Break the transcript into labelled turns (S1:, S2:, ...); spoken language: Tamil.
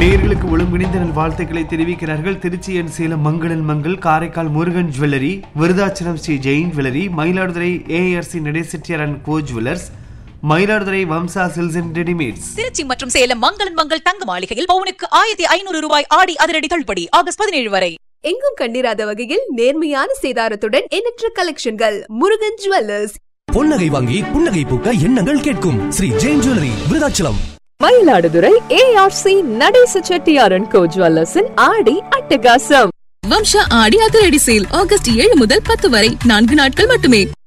S1: நேயர்களுக்கு ஒழுங்கிணைந்த நல் வாழ்த்துக்களை தெரிவிக்கிறார்கள் திருச்சி அண்ட் சேலம் மங்களன் Mangal Karaikal Murugan jewellery Virudhachalam Sri Jain jewellery Mayiladuthurai ARC Nadesa Chettiar and co jewellers Mayiladuthurai Vamsa silks and readymades
S2: Trichy மற்றும் சேலம் மங்களன் மங்கள் தங்க மாளிகையில் பவுனுக்கு ஆயிரத்தி ஐநூறு ரூபாய் ஆடி அதிரடி தள்ளுபடி ஆகஸ்ட் பதினேழு வரை
S3: எங்கும் கண்டிராத வகையில் நேர்மையான சேதாரத்துடன் எண்ணற்ற கலெக்ஷன்கள் முருகன் ஜுவல்லர்ஸ்
S4: பொன்னகை வாங்கி புன்னகை பூக்க எண்ணங்கள் கேட்கும் ஸ்ரீ ஜெயின் ஜுவல்லரி விருதாச்சலம்
S5: மயிலாடுதுறை ஏஆர்சி நடேச செட்டியாரன் கோ ஜுவல்லர்ஸின் ஆடி அட்டகாசம்
S6: வம்சா ஆடி அதிரடி சேல் ஆகஸ்ட் ஏழு முதல் பத்து வரை நான்கு நாட்கள் மட்டுமே